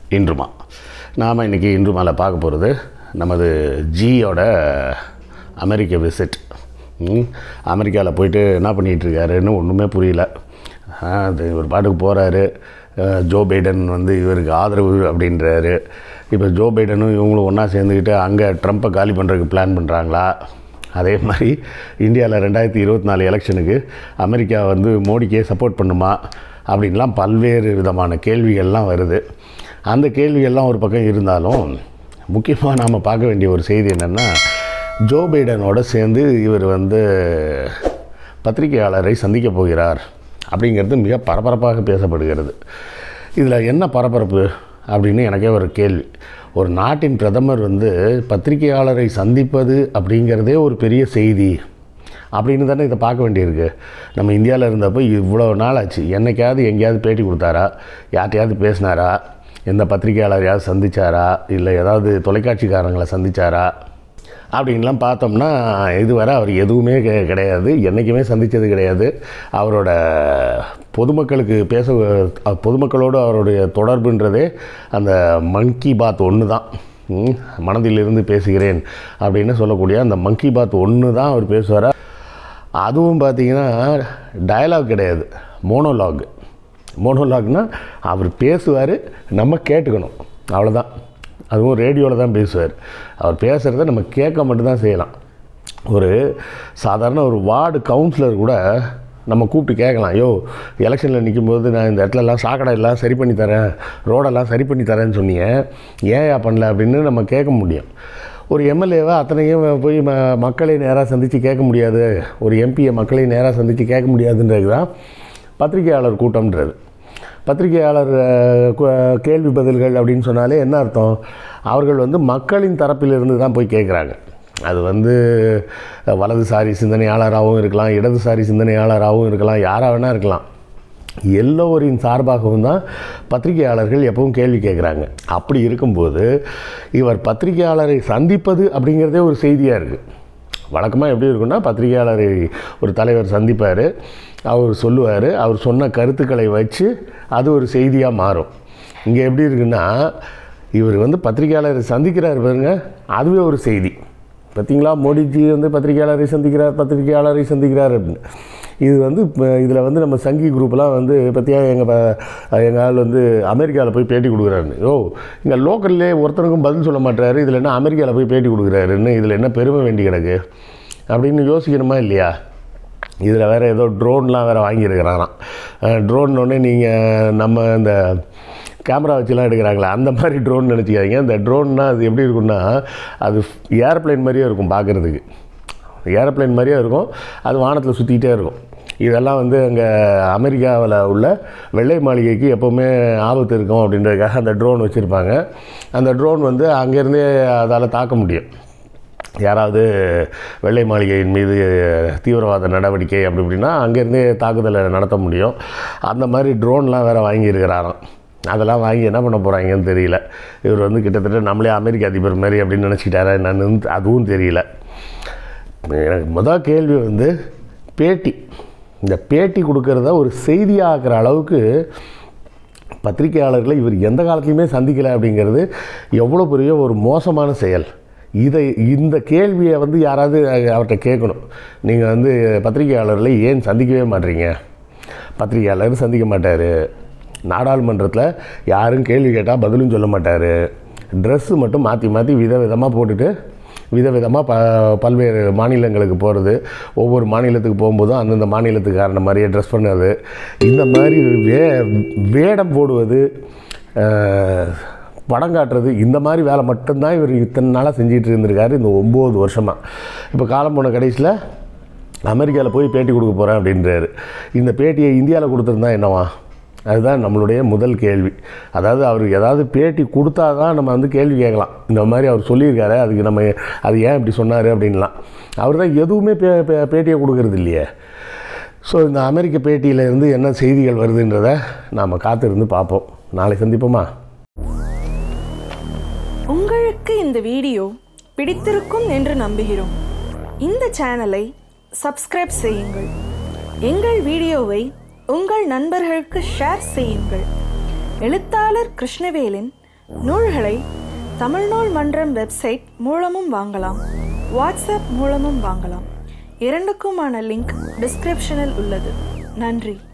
இன்றுமா நாம் இன்றைக்கி இன்றுமாவில் பார்க்க போகிறது நமது ஜியோட அமெரிக்க விசிட் அமெரிக்காவில் போயிட்டு என்ன பண்ணிகிட்டு இருக்காருன்னு ஒன்றுமே புரியல ஆ, அது இவர் பாட்டுக்கு போகிறாரு ஜோ பைடன் வந்து இவருக்கு ஆதரவு அப்படின்றாரு இப்போ ஜோ பைடனும் இவங்களும் ஒன்றா சேர்ந்துக்கிட்டு அங்கே ட்ரம்ப்பை காலி பண்ணுறதுக்கு பிளான் பண்ணுறாங்களா அதே மாதிரி இந்தியாவில் ரெண்டாயிரத்தி இருபத்தி நாலு எலெக்ஷனுக்கு அமெரிக்கா வந்து மோடிக்கே சப்போர்ட் பண்ணுமா அப்படின்லாம் பல்வேறு விதமான கேள்விகள்லாம் வருது அந்த கேள்விகள்லாம் ஒரு பக்கம் இருந்தாலும் முக்கியமாக நாம் பார்க்க வேண்டிய ஒரு செய்தி என்னென்னா ஜோ பைடனோட சேர்ந்து இவர் வந்து பத்திரிகையாளரை சந்திக்க போகிறார் அப்படிங்கிறது மிக பரபரப்பாக பேசப்படுகிறது இதில் என்ன பரபரப்பு அப்படின்னு எனக்கே ஒரு கேள்வி ஒரு நாட்டின் பிரதமர் வந்து பத்திரிகையாளரை சந்திப்பது அப்படிங்கிறதே ஒரு பெரிய செய்தி அப்படின்னு தானே இதை பார்க்க வேண்டியிருக்கு நம்ம இந்தியாவில் இருந்தப்போ இவ்வளோ நாள் ஆச்சு என்னைக்காவது எங்கேயாவது பேட்டி கொடுத்தாரா யார்ட்டையாவது பேசினாரா எந்த பத்திரிகையாளரையாவது சந்திச்சாரா இல்லை ஏதாவது தொலைக்காட்சிக்காரங்களை சந்திச்சாரா அப்படின்லாம் பார்த்தோம்னா இதுவரை அவர் எதுவுமே கெ- கிடையாது என்றைக்குமே சந்தித்தது கிடையாது அவரோட பொதுமக்களுக்கு பேச அ- பொதுமக்களோடு அவருடைய தொடர்புன்றதே அந்த மங்கி பாத் ஒன்று தான் ம், மனதிலிருந்து பேசுகிறேன் அப்படின்னு சொல்லக்கூடிய அந்த மங்கி பாத் ஒன்று தான் அவர் பேசுவார் அதுவும் பார்த்தீங்கன்னா டயலாக் கிடையாது மோனோலாக் மோனோலாக்னா அவர் பேசுவார் நம்ம கேட்டுக்கணும் அவ்வளோதான் அதுவும் ரேடியோவில் தான் பேசுவார் அவர் பேசுகிறத நம்ம கேட்க மட்டும்தான் செய்யலாம் ஒரு சாதாரண ஒரு வார்டு கவுன்சிலர் கூட நம்ம கூப்பிட்டு கேட்கலாம் யோ எலெக்ஷனில் நிற்கும்போது நான் இந்த இடத்துலலாம் சாக்கடை எல்லாம் சரி பண்ணி தரேன் ரோடெல்லாம் சரி பண்ணி தரேன்னு சொன்னீங்க ஏன்யா பண்ணல அப்படின்னு நம்ம கேட்க முடியும் ஒரு எம்எல்ஏவை அத்தனையும் போய் ம மக்களை நேராக சந்தித்து கேட்க முடியாது ஒரு எம்பியை மக்களை நேராக சந்தித்து கேட்க முடியாதுன்றது தான் பத்திரிகையாளர் கூட்டம்ன்றது பத்திரிகையாளர் அஹ், கு- கேள்வி பதில்கள் அப்படின்னு சொன்னாலே என்ன அர்த்தம் அவர்கள் வந்து மக்களின் தரப்பிலிருந்து தான் போய் கேட்குறாங்க அது வந்து அஹ், வலதுசாரி சிந்தனையாளராகவும் இருக்கலாம் இடதுசாரி சிந்தனையாளராகவும் இருக்கலாம் யாராக வேணால் இருக்கலாம் எல்லோரின் சார்பாகவும் தான் பத்திரிகையாளர்கள் எப்பவும் கேள்வி கேட்குறாங்க அப்படி இருக்கும்போது இவர் பத்திரிகையாளரை சந்திப்பது அப்படிங்கிறதே ஒரு செய்தியாக இருக்குது வழக்கமாக எப்படி இருக்குன்னா பத்திரிகையாளரை ஒரு தலைவர் சந்திப்பார் அவர் சொல்லுவார் அவர் சொன்ன கருத்துக்களை வச்சு அது ஒரு செய்தியாக மாறும் இங்கே எப்படி இருக்குன்னா இவர் வந்து பத்திரிகையாளரை சந்திக்கிறார் பாருங்க அதுவே ஒரு செய்தி பார்த்தீங்களா மோடிஜி வந்து பத்திரிகையாளரை சந்திக்கிறார் பத்திரிகையாளரை சந்திக்கிறார் அப்படின்னு இது வந்து இதில் வந்து நம்ம சங்கி குரூப்லாம் வந்து பற்றியா எங்கள் எங்கள் ஆள் வந்து அமெரிக்காவில் போய் பேட்டி கொடுக்குறாருன்னு ஓ இங்கே லோக்கல்லே ஒருத்தனுக்கும் பதில் சொல்ல மாட்டாரு இதில் என்ன அமெரிக்காவில் போய் பேட்டி கொடுக்குறாருன்னு இதில் என்ன பெருமை வேண்டி கிடக்கு அப்படின்னு யோசிக்கணுமா இல்லையா இதில் வேறு ஏதோ ட்ரோன்லாம் வேறு வாங்கியிருக்கிறாராம் ட்ரோன் ஒன்று நீங்கள் நம்ம இந்த கேமரா வச்சுலாம் எடுக்கிறாங்களே அந்த மாதிரி ட்ரோன் நினச்சிக்காதீங்க இந்த ட்ரோன்னா அது எப்படி இருக்குன்னா அது ஏர்ப்ளைன் மாதிரியே இருக்கும் பார்க்குறதுக்கு ஏரோப்ளேன் மாதிரியே இருக்கும் அது வானத்தில் சுற்றிக்கிட்டே இருக்கும் இதெல்லாம் வந்து அங்கே அமெரிக்காவில் உள்ள வெள்ளை மாளிகைக்கு எப்போவுமே ஆபத்து இருக்கும் அப்படின்றதுக்காக அந்த ட்ரோன் வச்சுருப்பாங்க அந்த ட்ரோன் வந்து அங்கேருந்தே அதால் தாக்க முடியும் யாராவது வெள்ளை மாளிகையின் மீது தீவிரவாத நடவடிக்கை அப்படி இப்படின்னா அங்கேருந்தே தாக்குதலை நடத்த முடியும் அந்த மாதிரி ட்ரோன்லாம் வேறு வாங்கியிருக்கிறாராம் அதெல்லாம் வாங்கி என்ன பண்ண போகிறாங்கன்னு தெரியல இவர் வந்து கிட்டத்தட்ட நம்மளே அமெரிக்க அதிபர் மாதிரி அப்படின்னு நினச்சிக்கிட்டாரா என்னன்னு அதுவும் தெரியல எனக்கு முதல் கேள்வி வந்து பேட்டி இந்த பேட்டி கொடுக்கறத ஒரு செய்தியாக்குற அளவுக்கு பத்திரிகையாளர்களை இவர் எந்த காலத்துலையுமே சந்திக்கலை அப்படிங்கிறது எவ்வளோ பெரிய ஒரு மோசமான செயல் இதை இந்த கேள்வியை வந்து யாராவது அவர்கிட்ட கேட்கணும் நீங்கள் வந்து பத்திரிகையாளர்களை ஏன் சந்திக்கவே மாட்டீங்க பத்திரிகையாளர் சந்திக்க மாட்டார் நாடாளுமன்றத்தில் யாரும் கேள்வி கேட்டால் பதிலும் சொல்ல மாட்டார் ட்ரெஸ்ஸு மட்டும் மாற்றி மாற்றி விதவிதமாக போட்டுட்டு விதவிதமாக ப பல்வேறு மாநிலங்களுக்கு போகிறது ஒவ்வொரு மாநிலத்துக்கு போகும்போதும் அந்தந்த மாநிலத்துக்காரன மாதிரியே ட்ரெஸ் பண்ணுறது இந்த மாதிரி வே வேடம் போடுவது அஹ், படம் காட்டுறது இந்த மாதிரி வேலை மட்டும்தான் இவர் இத்தனை நாளாக செஞ்சிட்டு இருந்திருக்காரு இந்த ஒம்பது வருஷமாக இப்போ காலம் போன கடைசியில் அமெரிக்காவில் போய் பேட்டி கொடுக்க போகிறேன் அப்படின்றாரு இந்த பேட்டியை இந்தியாவில் கொடுத்துருந்தா என்னவா அதுதான் நம்மளுடைய முதல் கேள்வி அதாவது அவர் ஏதாவது பேட்டி கொடுத்தா தான் நம்ம வந்து கேள்வி கேட்கலாம் இந்த மாதிரி அவர் சொல்லியிருக்காரு அதுக்கு நம்ம அது ஏன் இப்படி சொன்னார் அப்படின்லாம் அவர் தான் எதுவுமே பே பே- பேட்டியை கொடுக்கறது இல்லையே ஸோ இந்த அமெரிக்க பேட்டியிலேருந்து என்ன செய்திகள் வருதுன்றதை நாம் காத்திருந்து பார்ப்போம் நாளை சந்திப்போமா உங்களுக்கு இந்த வீடியோ பிடித்திருக்கும் என்று நம்புகிறோம் இந்த சேனலை சப்ஸ்கிரைப் செய்யுங்கள் எங்கள் வீடியோவை உங்கள் நண்பர்களுக்கு ஷேர் செய்யுங்கள் எழுத்தாளர் கிருஷ்ணவேலின் நூல்களை தமிழ்நூல் மன்றம் வெப்சைட் மூலமும் வாங்கலாம் வாட்ஸ்அப் மூலமும் வாங்கலாம் இரண்டுக்குமான லிங்க் டிஸ்கிரிப்ஷனில் உள்ளது நன்றி